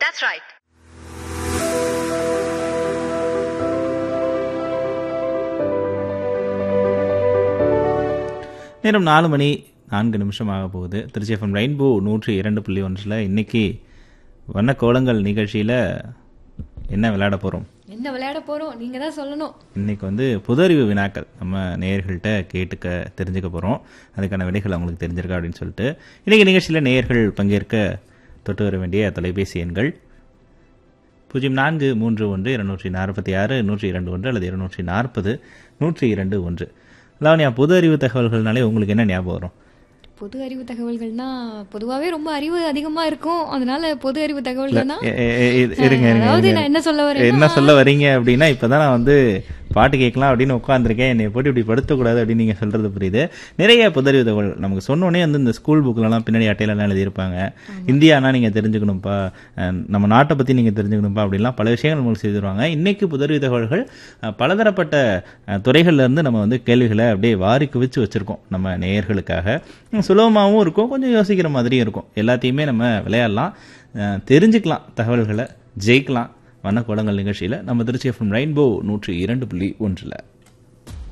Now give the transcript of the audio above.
That's right. நேரம் நாலு மணி நான்கு நிமிஷம் ஆக போகுது திருச்சி எஃப்எம் ரெயின்போ நூற்றி இரண்டு புள்ளி ஒன்றில் இன்னைக்கு வண்ண கோலங்கள் நிகழ்ச்சியில் என்ன விளையாட போகிறோம் என்ன விளையாட போறோம் நீங்க தான் சொல்லணும் இன்னைக்கு வந்து புதறிவு வினாக்கள் நம்ம நேயர்கள்ட்ட கேட்டுக்க தெரிஞ்சுக்க போகிறோம் அதுக்கான விடைகள் அவங்களுக்கு தெரிஞ்சிருக்கா அப்படின்னு சொல்லிட்டு இன்னைக்கு நிகழ்ச்சியில் நேயர்கள் பங்கேற்க தொட்டு வர வேண்டிய தொலைபேசி எண்கள் பூஜ்ஜியம் நான்கு மூன்று ஒன்று இருநூற்றி நாற்பத்தி ஆறு நூற்றி இரண்டு ஒன்று அல்லது இருநூற்றி நாற்பது நூற்றி இரண்டு ஒன்று லாவண்யா பொது அறிவு தகவல்கள்னாலே உங்களுக்கு என்ன ஞாபகம் வரும் பொது அறிவு தகவல்கள்னா பொதுவாவே ரொம்ப அறிவு அதிகமா இருக்கும் அதனால பொது அறிவு தகவல்கள்னா எ- எ- எ- இ- இருங்க இருங்க, அதாவது இருங்க. நான் என்ன சொல்ல வரேன்னா- என்ன சொல்ல வரீங்க அப்படின்னா இப்பதான் நான் வந்து பாட்டு கேட்கலாம் அப்படின்னு உட்காந்துருக்கேன் என்னை போட்டு இப்படி படுத்தக்கூடாது அப்படின்னு நீங்க சொல்றது புரியுது நிறைய புதறிவு தகவல் நமக்கு சொன்னோடனே வந்து இந்த ஸ்கூல் புக்லலாம் பின்னாடி அட்டையிலலாம் எழுதியிருப்பாங்க இந்தியானா நீங்க தெரிஞ்சுக்கணும்ப்பா அஹ் நம்ம நாட்டை பத்தி நீங்க தெரிஞ்சுக்கணும்ப்பா அப்படிலாம் பல விஷயங்கள் உங்களுக்கு செய்திருவாங்க இன்னைக்கு புதறிவு தகவல்கள் அஹ், பலதரப்பட்ட அஹ், துறைகள்ல இருந்து நம்ம வந்து கேள்விகளை அப்படியே வாரி குவிச்சு வச்சிருக்கோம் நம்ம நேயர்களுக்காக உம், சுலபமாகவும் இருக்கும் கொஞ்சம் யோசிக்கிற மாதிரியும் இருக்கும் எல்லாத்தையுமே நம்ம விளையாடலாம் அஹ், தெரிஞ்சுக்கலாம் தகவல்களை ஜெயிக்கலாம் வண்ண கோலங்கள் நிகழ்ச்சியில் நம்ம திருச்சி எஃப்எம் ரெயின்போ நூற்றி இரண்டு புள்ளி ஒன்றில்